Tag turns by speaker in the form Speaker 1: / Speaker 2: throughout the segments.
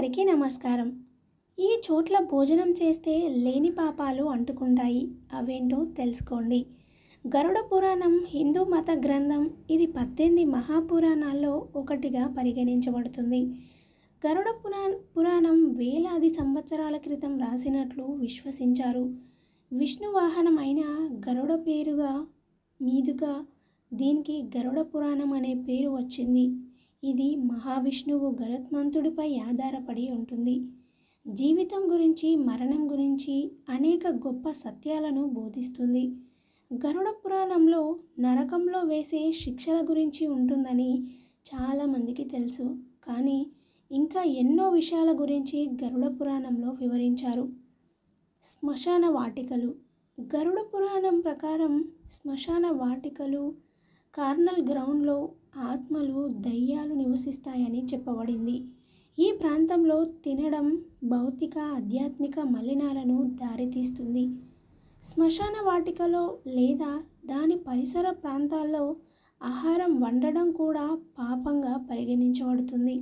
Speaker 1: అందరికీ నమస్కారం ఈ చోట్ల భోజనం చేస్తే లేని పాపాలు అంటుకుంటాయి అవేంటో తెలుసుకోండి గరుడ పురాణం హిందూ మత గ్రంథం ఇది పద్దెనిమిది మహాపురాణాల్లో ఒకటిగా పరిగణించబడుతుంది గరుడ పురా పురాణం వేలాది సంవత్సరాల క్రితం రాసినట్లు విశ్వసించారు విష్ణు వాహనమైన గరుడ పేరుగా మీదుగా దీనికి గరుడ పురాణం అనే పేరు వచ్చింది ఇది మహావిష్ణువు గరుత్మంతుడిపై ఆధారపడి ఉంటుంది జీవితం గురించి మరణం గురించి అనేక గొప్ప సత్యాలను బోధిస్తుంది గరుడ పురాణంలో నరకంలో వేసే శిక్షల గురించి ఉంటుందని చాలామందికి తెలుసు కానీ ఇంకా ఎన్నో విషయాల గురించి గరుడ పురాణంలో వివరించారు శ్మశాన వాటికలు గరుడ పురాణం ప్రకారం శ్మశాన వాటికలు కార్నల్ గ్రౌండ్లో ఆత్మలు దయ్యాలు నివసిస్తాయని చెప్పబడింది ఈ ప్రాంతంలో తినడం భౌతిక ఆధ్యాత్మిక మలినాలను దారితీస్తుంది శ్మశాన వాటికలో లేదా దాని పరిసర ప్రాంతాల్లో ఆహారం వండడం కూడా పాపంగా పరిగణించబడుతుంది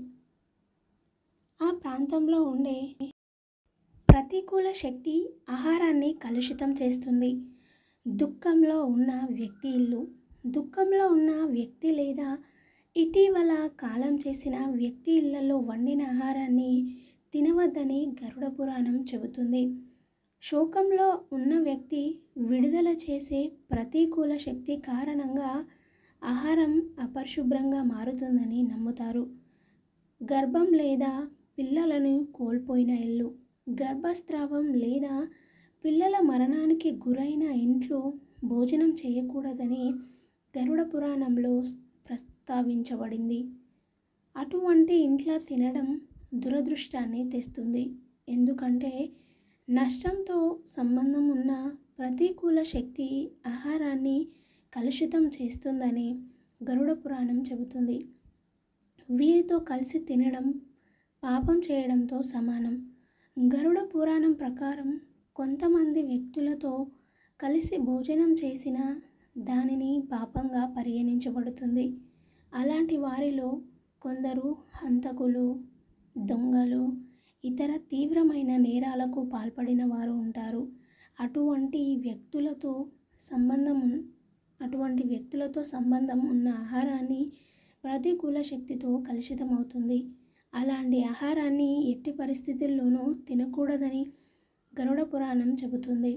Speaker 1: ఆ ప్రాంతంలో ఉండే ప్రతికూల శక్తి ఆహారాన్ని కలుషితం చేస్తుంది దుఃఖంలో ఉన్న వ్యక్తి ఇల్లు దుఃఖంలో ఉన్న వ్యక్తి లేదా ఇటీవల కాలం చేసిన వ్యక్తి ఇళ్లలో వండిన ఆహారాన్ని తినవద్దని గరుడ పురాణం చెబుతుంది శోకంలో ఉన్న వ్యక్తి విడుదల చేసే ప్రతికూల శక్తి కారణంగా ఆహారం అపరిశుభ్రంగా మారుతుందని నమ్ముతారు గర్భం లేదా పిల్లలను కోల్పోయిన ఇల్లు గర్భస్రావం లేదా పిల్లల మరణానికి గురైన ఇంట్లో భోజనం చేయకూడదని గరుడ పురాణంలో ప్రస్తావించబడింది అటువంటి ఇంట్లో తినడం దురదృష్టాన్ని తెస్తుంది ఎందుకంటే నష్టంతో సంబంధం ఉన్న ప్రతికూల శక్తి ఆహారాన్ని కలుషితం చేస్తుందని గరుడ పురాణం చెబుతుంది వీరితో కలిసి తినడం పాపం చేయడంతో సమానం గరుడ పురాణం ప్రకారం కొంతమంది వ్యక్తులతో కలిసి భోజనం చేసిన దానిని పాపంగా పరిగణించబడుతుంది అలాంటి వారిలో కొందరు హంతకులు దొంగలు ఇతర తీవ్రమైన నేరాలకు పాల్పడిన వారు ఉంటారు అటువంటి వ్యక్తులతో సంబంధం ఉన్- అటువంటి వ్యక్తులతో సంబంధం ఉన్న ఆహారాన్ని ప్రతికూల శక్తితో కలుషితమవుతుంది అలాంటి ఆహారాన్ని ఎట్టి పరిస్థితుల్లోనూ తినకూడదని గరుడ పురాణం చెబుతుంది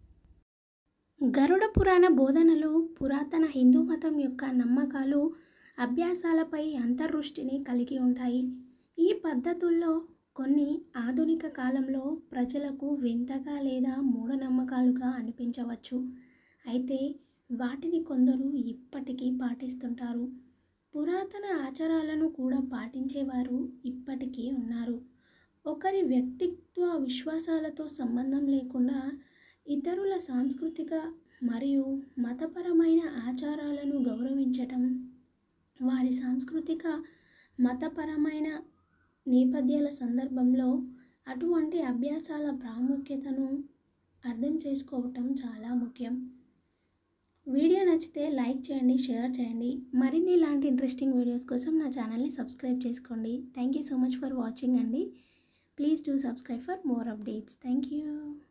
Speaker 1: గరుడ పురాణ బోధనలు పురాతన హిందూ మతం యొక్క నమ్మకాలు అభ్యాసాలపై అంతర్దృష్టిని కలిగి ఉంటాయి ఈ పద్ధతుల్లో కొన్ని ఆధునిక కాలంలో ప్రజలకు వింతగా లేదా మూఢనమ్మకాలుగా అనిపించవచ్చు అయితే వాటిని కొందరు ఇప్పటికీ పాటిస్తుంటారు పురాతన ఆచారాలను కూడా పాటించేవారు ఇప్పటికీ ఉన్నారు ఒకరి వ్యక్తిత్వ విశ్వాసాలతో సంబంధం లేకుండా ఇతరుల సాంస్కృతిక మరియు మతపరమైన ఆచారాలను గౌరవించటం వారి సాంస్కృతిక మతపరమైన నేపథ్యాల సందర్భంలో అటువంటి అభ్యాసాల ప్రాముఖ్యతను అర్థం చేసుకోవటం చాలా ముఖ్యం వీడియో నచ్చితే లైక్ చేయండి షేర్ చేయండి మరిన్ని ఇలాంటి ఇంట్రెస్టింగ్ వీడియోస్ కోసం నా ఛానల్ని సబ్స్క్రైబ్ చేసుకోండి thank you so much for watching అండి please do subscribe for more updates thank you